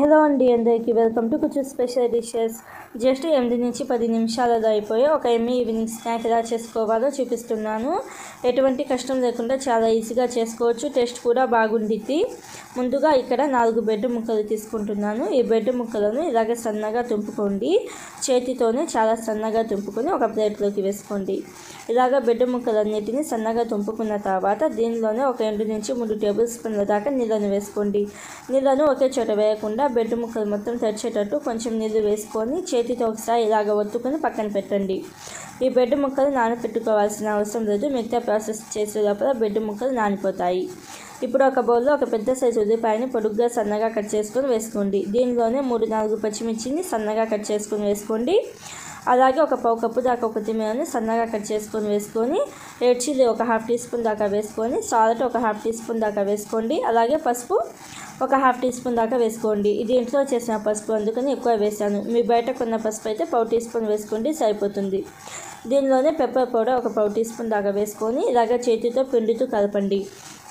hello అండి అందరికీ welcome to కొంచెం స్పెషల్ డిషెస్ జస్ట్ ఎనిమిది నుంచి పది నిమిషాలలో అయిపోయి ఒక ఎమ్మి ఈవినింగ్ స్నాక్ ఎలా చేసుకోవాలో చూపిస్తున్నాను ఎటువంటి కష్టం లేకుండా చాలా ఈజీగా చేసుకోవచ్చు టేస్ట్ కూడా బాగుండిద్ది ముందుగా ఇక్కడ నాలుగు బెడ్ ముక్కలు తీసుకుంటున్నాను ఈ బెడ్ ముక్కలను ఇలాగే సన్నగా తుంపుకోండి చేతితోనే చాలా సన్నగా తుంపుకొని ఒక ప్లేట్లోకి వేసుకోండి ఇలాగ బెడ్ ముక్కలన్నిటిని సన్నగా తుంపుకున్న తర్వాత దీనిలోనే ఒక రెండు నుంచి మూడు టేబుల్ స్పూన్ల దాకా నీళ్ళను వేసుకోండి నీళ్ళను ఒకే చోట వేయకుండా బెడ్ ముక్కలు మొత్తం తెరిచేటట్టు కొంచెం నీళ్ళు వేసుకొని చేతితో ఒకసారి ఇలాగ ఒత్తుకొని పక్కన పెట్టండి ఈ బెడ్ ముక్కలు నానబెట్టుకోవాల్సిన అవసరం లేదు మిగతా ప్రాసెస్ చేసే లోపల బెడ్ ముక్కలు నానిపోతాయి ఇప్పుడు ఒక బౌల్లో ఒక పెద్ద సైజు ఉల్లిపాయని పొడుగ్గా సన్నగా కట్ చేసుకొని వేసుకోండి దీనిలోనే మూడు నాలుగు పచ్చిమిర్చిని సన్నగా కట్ చేసుకొని వేసుకోండి అలాగే ఒక పావు కప్పు దాకా కొత్తిమీరని సన్నగా కట్ చేసుకొని వేసుకొని రెడ్ చిల్లీ ఒక హాఫ్ టీ స్పూన్ దాకా వేసుకొని సాల్ట్ ఒక హాఫ్ టీ స్పూన్ దాకా వేసుకోండి అలాగే పసుపు ఒక హాఫ్ టీ స్పూన్ దాకా వేసుకోండి ఇది ఇంట్లో చేసిన పసుపు అందుకని ఎక్కువ వేసాను మీ బయట కొన్న పసుపు అయితే పావు టీ స్పూన్ వేసుకోండి సరిపోతుంది దీనిలోనే పెప్పర్ పౌడర్ ఒక పావు టీ స్పూన్ దాకా వేసుకొని ఇలాగ చేతితో పిండుతూ కలపండి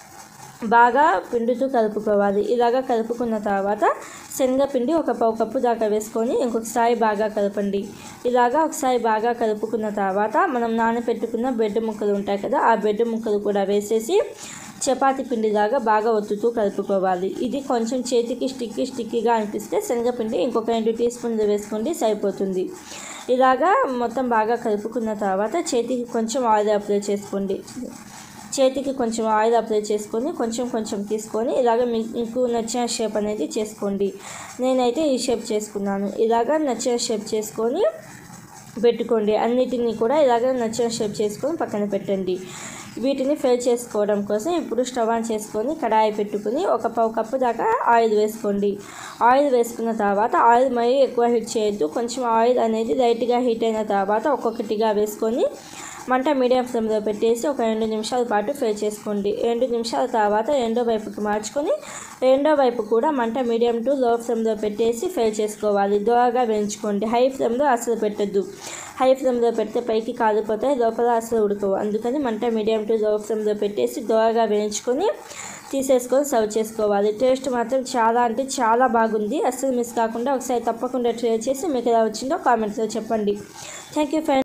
బాగా పిండుతూ కలుపుకోవాలి ఇలాగ కలుపుకున్న తర్వాత శనగపిండి ఒక పావు కప్పు దాకా వేసుకొని ఇంకొకసారి బాగా కలపండి ఇలాగా ఒకసారి బాగా కలుపుకున్న తర్వాత మనం నానబెట్టుకున్న బెడ్ ముక్కలు ఉంటాయి కదా ఆ బెడ్ ముక్కలు కూడా వేసేసి చపాతీ పిండిలాగా బాగా ఒత్తుతూ కలుపుకోవాలి ఇది కొంచెం చేతికి స్టిక్కీ స్టిక్కీగా అనిపిస్తే శనగపిండి ఇంకొక రెండు టీ స్పూన్లు వేసుకోండి సరిపోతుంది ఇలాగా మొత్తం బాగా కలుపుకున్న తర్వాత చేతికి కొంచెం ఆయిల్ అప్లై చేసుకోండి చేతికి కొంచెం ఆయిల్ అప్లై చేసుకొని కొంచెం కొంచెం తీసుకొని ఇలాగ మీకు నచ్చిన షేప్ అనేది చేసుకోండి నేనైతే ఈ షేప్ చేసుకున్నాను ఇలాగ నచ్చిన షేప్ చేసుకొని పెట్టుకోండి అన్నిటినీ కూడా ఇలాగ నచ్చిన షేప్ చేసుకొని పక్కన పెట్టండి వీటిని ఫ్రై చేసుకోవడం కోసం ఇప్పుడు స్టవ్ ఆన్ చేసుకొని కడాయి పెట్టుకుని ఒక పావు కప్పు దాకా ఆయిల్ వేసుకోండి ఆయిల్ వేసుకున్న తర్వాత ఆయిల్ మరీ ఎక్కువ హీట్ చేయొద్దు కొంచెం ఆయిల్ అనేది లైట్గా హీట్ అయిన తర్వాత ఒక్కొక్కటిగా వేసుకొని మంట మీడియం ఫ్లేమ్లో పెట్టేసి ఒక రెండు నిమిషాల పాటు ఫ్రై చేసుకోండి రెండు నిమిషాల తర్వాత రెండో వైపుకి మార్చుకొని రెండో వైపు కూడా మంట మీడియం టు లో ఫ్లేమ్లో పెట్టేసి ఫ్రై చేసుకోవాలి దోరగా వేయించుకోండి హై ఫ్లేమ్లో అసలు పెట్టద్దు హై ఫ్లేమ్లో పెడితే పైకి కాలిపోతాయి లోపల అసలు ఉడకవు అందుకని మంట మీడియం టు లో ఫ్లేమ్లో పెట్టేసి దోరగా వేయించుకొని తీసేసుకొని సర్వ్ చేసుకోవాలి టేస్ట్ మాత్రం చాలా అంటే చాలా బాగుంది అస్సలు మిస్ కాకుండా ఒకసారి తప్పకుండా ట్రై చేసి మీకు ఎలా వచ్చిందో కామెంట్స్లో చెప్పండి థ్యాంక్ యూ ఫ్రెండ్స్